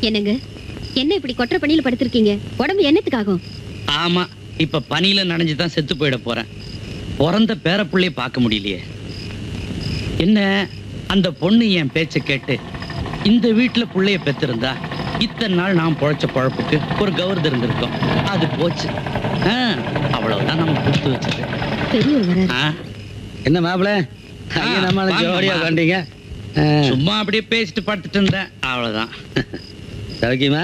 என்னங்க என்ன இப்படி கொற்ற பணியில படுத்திருக்கீங்க உடம்பு என்னத்துக்காகும் ஆமா இப்ப பனியில நனைஞ்சு தான் செத்து போயிட போறேன் பிறந்த பேரப்புள்ளைய பார்க்க முடியலையே என்ன அந்த பொண்ணு என் பேச்ச கேட்டு இந்த வீட்டுல புள்ளைய பெத்திருந்தா இத்தனை நாள் நான் பொழைச்ச பொழப்புக்கு ஒரு கௌரவம் இருந்திருக்கும் அது போச்சு ஆ, அவ்வளவுதான் நம்ம கொடுத்து வச்சது பெரியவர் வராரு ஆ, என்ன மாப்பிள ஐயா நம்ம வாங்க, ஜோடியா மாமா. கண்டீங்க சும்மா அப்படியே பேசிட்டு படுத்துட்டு இருந்தேன் அவ்வளவுதான் சௌக்கியமா